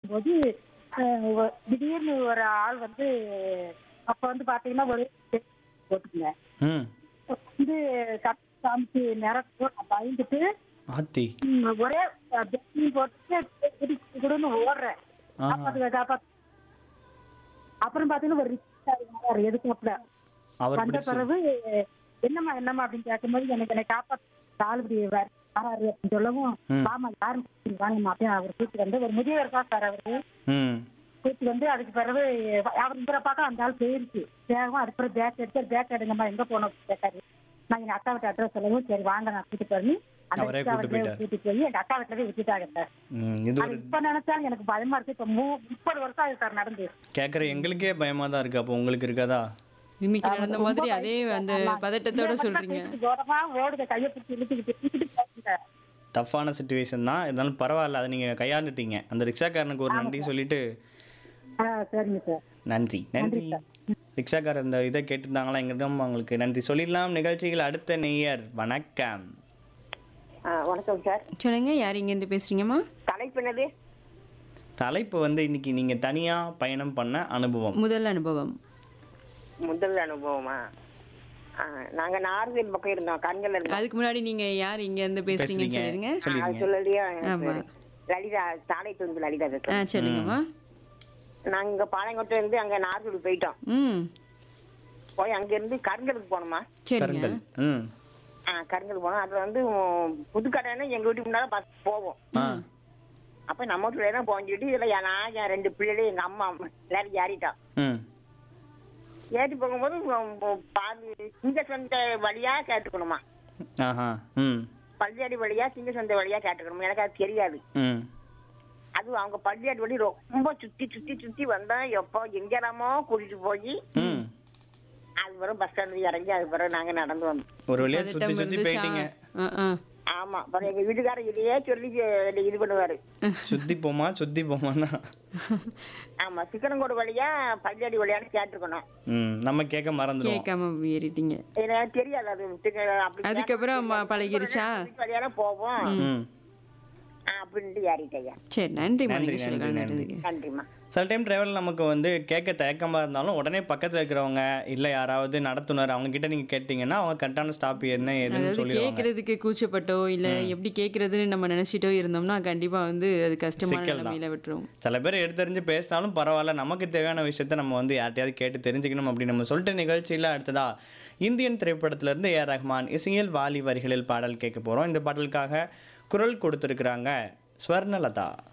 போது அஹ், ஒ- திடீர்னு ஒரு ஆள் வந்து அப்ப வந்து பாத்தீங்கன்னா ஒரு போட்டுக்குங்க ம் வந்து கட் காமிச்சு நிறக்கு பயந்துட்டு ஆத்தி ம், ஒரே பெட்ஷீட் போட்டு குடு குடுன்னு ஓடுறேன் ஆஹா. காப்பாத்துக்க காப்பாத்து அப்புறம் பாத்தீங்கன்னா ஒரு ரிக்ஷா வந்தாரு எதுக்கு அவர் வந்த பிடிச்சி பிறகு என்னம்மா என்னம்மா அப்படின்னு கேட்கும்போது எனக்கு என்னை காப்பாத்து ஆளுபடி வராரு அப்படின்னு சொல்லவும் ம். வாமா யாரும் வாங்கம்மா அப்படியே அவர் கூட்டு வந்து ஒரு முதியவர் தான் சார் அவரு ம் கூட்டு வந்து அதுக்கு பிறகு அவர் இந்த பக்கம் அந்த ஆள் போயிருச்சு வேகமா அதுக்கு பிறகு பேக் எடுத்து பேக் எடுங்கம்மா எங்க போனோம் கேட்டாரு நான் எங்க அக்கா வீட்டு அட்ரஸ் சொல்லவும் சரி வாங்க நான் கூட்டிட்டு பண்ணி அந்த அவரே ரிக்ஷா கூட்டு வண்டியை போயிட்டாரு. கூட்டிட்டு போய் எங்க அக்கா வீட்டுல போய் விட்டுட்டாங்க சார் ம் இது அது ஒரு இப்ப நினைச்சாலும் எனக்கு பயமா இருக்கு இப்ப மூ- முப்பது வருஷம் ஆகுது சார் நடந்து கேட்குற எங்களுக்கே பயமா தான் இருக்கு அப்போ உங்களுக்கு இருக்காதா இன்னைக்கு நடந்த மாதிரி அதே அந்த பதட்டத்தோட சொல்றீங்க ஓடமா ஓடுத கையை பிடிச்சி இழுத்துக்கிட்டு இழுத்துக்கிட்டு போகுது. டஃப்பான சுச்சுவேஷன் தான் இருந்தாலும் பரவாயில்ல அதை நீங்கள் கையாண்டுட்டீங்க அந்த ரிக்ஷாக்காரனுக்கு ஒரு நன்றி சொல்லிட்டு ஆ சரிங்க சார் நன்றி நன்றி ரிக்ஷாக்காரர் இந்த இதை கேட்டிருந்தாங்களா எங்கிட்ட அவங்களுக்கு நன்றி சொல்லிடலாம் நிகழ்ச்சிகள் அடுத்த நேயர் வணக்கம் ஆ, வணக்கம் சார் சொல்லுங்க யார் இங்க இருந்து பேசுறீங்கம்மா தலைப்பு என்னது தலைப்பு வந்து இன்னைக்கு நீங்கள் தனியாக பயணம் பண்ண அனுபவம் முதல் அனுபவம் முதல் அனுபவமா ஆ, நாங்க நார்வேல் பக்கம் இருந்தோம் கண்கள் இருந்தோம் அதுக்கு முன்னாடி நீங்க யார் இங்க இருந்து பேசுறீங்கன்னு சொல்லிருங்க ஆ, அது சொல்லிடுங்க சொல்லலையா ஆமா. லலிதா சாலை துண்டு லலிதா ஆ பேசுறோம் சொல்லுங்கம்மா நாங்க இங்க பாளையங்கோட்டை இருந்து அங்க நார்வேல் போயிட்டோம் ம் போய் அங்க இருந்து கருங்கலுக்கு போனோமா சரிங்க கருங்கல் ம் ஆ கருங்கல் போனோம் அதுல வந்து உம், புதுக்கடைன்னு எங்க வீட்டுக்கு முன்னால பஸ் போவோம் ஆ அப்ப நம்ம வீட்டுல தான் போஞ்சிட்டு இதுல என் நான் என் ரெண்டு பிள்ளைகளும் எங்க அம்மா எல்லாரும் ஏறிட்டோம் ம் ஏறி போகும்போது உம், உம், பாதி சிங்க சொந்த வழியா கேட்டுக்கணுமா ஆஹா ம் பள்ளியாடி வழியா சிங்க சொந்த வழியா கேட்டுக்கணுமா எனக்கு அது தெரியாது ம் அது அவங்க பள்ளியாடி வழி ரொம்ப சுத்தி சுத்தி சுத்தி வந்தா எப்போ எங்கெல்லாமோ கூட்டிட்டு போய் ம் அது பிறகு பஸ் ஸ்டாண்ட் இறங்கி அது பிறகு நாங்க நடந்து வந்தோம் ஒரு வழியாக சுற்றி பதட்டம் சுற்றி இருந்துச்சா போயிட்டீங்க ஆ, ஆ. ஆமா அப்புறம் எங்க வீட்டுக்காரர் இதையே சொல்லி இது- இது பண்ணுவாரு சுத்தி போமா சுத்தி போமான்னா ஆமா சிக்கனங்கோடு வழியா பள்ளியாடி வழியான்னு கேட்டுக்கணும் ம் நம்ம கேட்க மறந்துடுவோம் கேட்காம ஏறிட்டீங்க எனக்கு தெரியாது அது திக்க- அப்படி அதுக்கப்புறம் ம- பழகிருச்சா வழியால போவோம் ம் ஆ, அப்படின்ட்டு ஏறிட்டையா சரி நன்றிம்மா நன்றி, நீங்க சொல்லி நன்றி, கலந்துட்டதுக்கு நன்றிம்மா சில டைம் டிராவல் நமக்கு வந்து கேட்க தயக்கமாக இருந்தாலும் உடனே பக்கத்தில் இருக்கிறவங்க இல்லை யாராவது நடத்துனர் அவங்க கிட்ட நீங்கள் கேட்டிங்கன்னா அவங்க கரெக்டான ஸ்டாப் என்ன ஏதுன்னு அதாவது சொல்லிடுவாங்க கேட்கறதுக்கு கூச்சப்பட்டோ இல்ல எப்படி கேட்கறதுன்னு நம்ம நினைச்சிட்டோ இருந்தோம்னா கண்டிப்பா வந்து அது கஷ்டமான சிக்கல் தான். நிலைமையில விட்டுரும் சில பேர் எடுத்தறிஞ்சு பேசினாலும் பரவாயில்ல நமக்கு தேவையான விஷயத்த நம்ம வந்து யார்ட்டையாவது கேட்டு தெரிஞ்சுக்கணும் அப்படின்னு நம்ம சொல்லிட்டு நிகழ்ச்சியில் அடுத்ததா இந்தியன் திரைப்படத்திலிருந்து ஏ ரஹ்மான் இசையில் வாலி வரிகளில் பாடல் கேட்க போகிறோம் இந்த பாடலுக்காக குரல் கொடுத்துருக்குறாங்க ஸ்வர்ணலதா